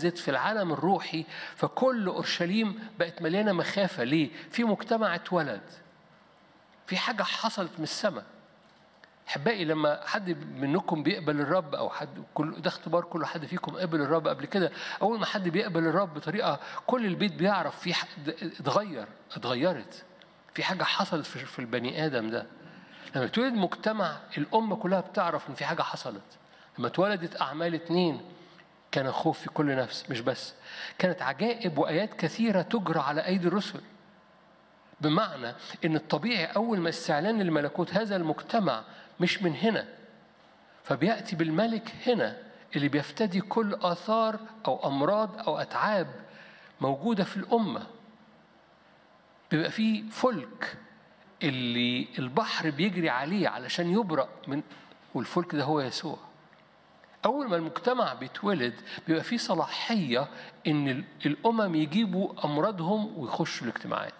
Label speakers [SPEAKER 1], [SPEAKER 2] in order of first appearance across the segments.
[SPEAKER 1] اهتزت في العالم الروحي فكل اورشليم بقت مليانه مخافه ليه؟ في مجتمع اتولد في حاجه حصلت من السماء احبائي لما حد منكم بيقبل الرب او حد كل ده اختبار كل حد فيكم قبل الرب قبل كده اول ما حد بيقبل الرب بطريقه كل البيت بيعرف في حد اتغير اتغيرت في حاجه حصلت في في البني ادم ده لما تولد مجتمع الامه كلها بتعرف ان في حاجه حصلت لما اتولدت اعمال اتنين كان خوف في كل نفس مش بس كانت عجائب وايات كثيره تجرى على ايدي الرسل بمعنى ان الطبيعي اول ما استعلان الملكوت هذا المجتمع مش من هنا فبياتي بالملك هنا اللي بيفتدي كل اثار او امراض او اتعاب موجوده في الامه بيبقى في فلك اللي البحر بيجري عليه علشان يبرأ من والفلك ده هو يسوع أول ما المجتمع بيتولد بيبقى فيه صلاحية إن الأمم يجيبوا أمراضهم ويخشوا الاجتماعات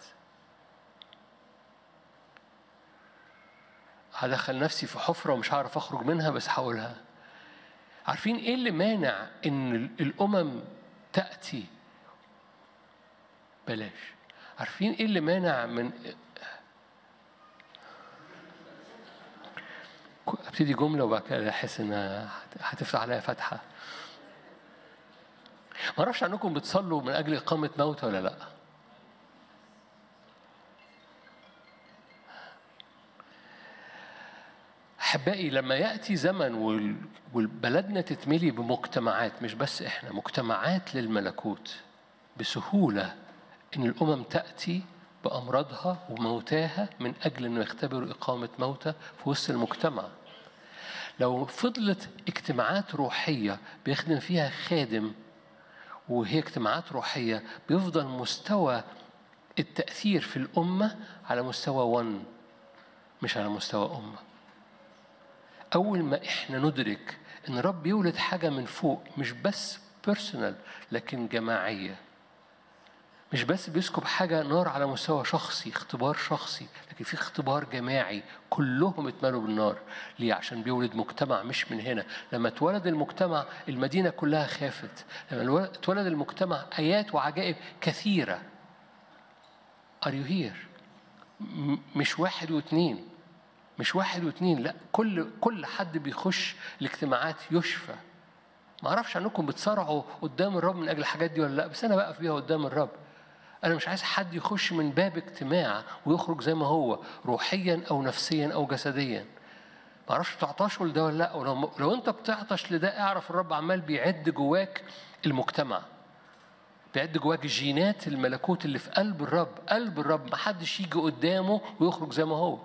[SPEAKER 1] هدخل نفسي في حفرة ومش هعرف أخرج منها بس هقولها عارفين إيه اللي مانع إن الأمم تأتي بلاش عارفين إيه اللي مانع من ابتدي جملة وبعد كده أحس إنها هتفتح عليا فتحة ما أعرفش عنكم بتصلوا من أجل إقامة موتى ولا لأ أحبائي لما يأتي زمن وبلدنا تتملي بمجتمعات مش بس إحنا مجتمعات للملكوت بسهولة إن الأمم تأتي بأمراضها وموتاها من أجل أنه يختبروا إقامة موتى في وسط المجتمع لو فضلت اجتماعات روحية بيخدم فيها خادم وهي اجتماعات روحية بيفضل مستوى التأثير في الأمة على مستوى ون مش على مستوى أمة أول ما إحنا ندرك إن رب يولد حاجة من فوق مش بس بيرسونال لكن جماعية مش بس بيسكب حاجة نار على مستوى شخصي اختبار شخصي لكن في اختبار جماعي كلهم اتملوا بالنار ليه عشان بيولد مجتمع مش من هنا لما اتولد المجتمع المدينة كلها خافت لما اتولد المجتمع آيات وعجائب كثيرة Are you here؟ مش واحد واثنين مش واحد واثنين لا كل كل حد بيخش الاجتماعات يشفى ما اعرفش عنكم بتصارعوا قدام الرب من اجل الحاجات دي ولا لا بس انا بقف بيها قدام الرب أنا مش عايز حد يخش من باب اجتماع ويخرج زي ما هو روحيا أو نفسيا أو جسديا. ما اعرفش بتعطشوا لده ولا لا ولو لو أنت بتعطش لده اعرف الرب عمال بيعد جواك المجتمع. بيعد جواك جينات الملكوت اللي في قلب الرب، قلب الرب ما حدش يجي قدامه ويخرج زي ما هو.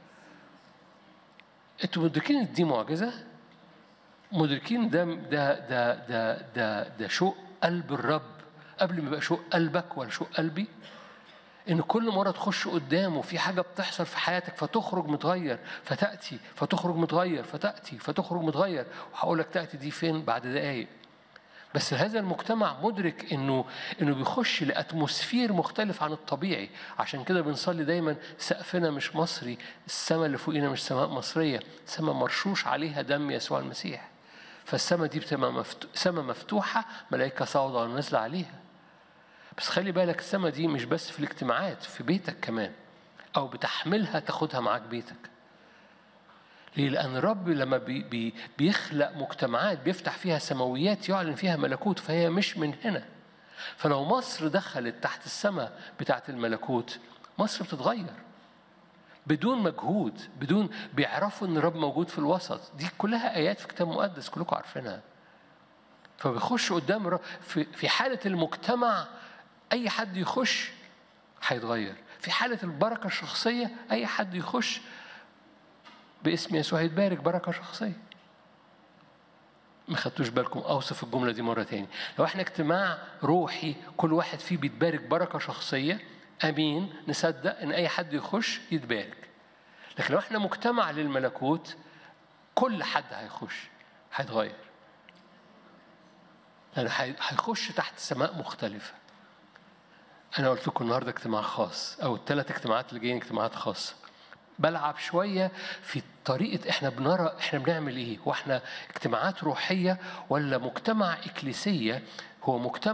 [SPEAKER 1] أنتوا مدركين إن دي معجزة؟ مدركين ده ده ده ده ده, ده شوق قلب الرب قبل ما يبقى شوق قلبك ولا شوق قلبي ان كل مره تخش قدامه في حاجه بتحصل في حياتك فتخرج متغير فتاتي فتخرج متغير فتاتي فتخرج متغير وهقول لك تاتي دي فين بعد دقايق بس هذا المجتمع مدرك انه انه بيخش لاتموسفير مختلف عن الطبيعي عشان كده بنصلي دايما سقفنا مش مصري السماء اللي فوقينا مش سماء مصريه سماء مرشوش عليها دم يسوع المسيح فالسماء دي بتبقى مفتو... سماء مفتوحه ملائكه صاعده ونازله عليها بس خلي بالك السماء دي مش بس في الاجتماعات في بيتك كمان أو بتحملها تاخدها معاك بيتك ليه؟ لأن الرب لما بي بي بيخلق مجتمعات بيفتح فيها سماويات يعلن فيها ملكوت فهي مش من هنا فلو مصر دخلت تحت السماء بتاعت الملكوت مصر بتتغير بدون مجهود بدون بيعرفوا ان الرب موجود في الوسط دي كلها ايات في كتاب مقدس كلكم عارفينها فبيخش قدام الرب في في حاله المجتمع أي حد يخش هيتغير في حالة البركة الشخصية أي حد يخش باسم يسوع هيتبارك بركة شخصية ما خدتوش بالكم أوصف الجملة دي مرة تاني لو احنا اجتماع روحي كل واحد فيه بيتبارك بركة شخصية أمين نصدق إن أي حد يخش يتبارك لكن لو احنا مجتمع للملكوت كل حد هيخش هيتغير لأن هيخش تحت سماء مختلفة أنا قلت لكم النهاردة اجتماع خاص أو الثلاث اجتماعات اللي جايين اجتماعات خاصة بلعب شويه في طريقه احنا بنرى احنا بنعمل ايه واحنا اجتماعات روحيه ولا مجتمع اكليسيه هو مجتمع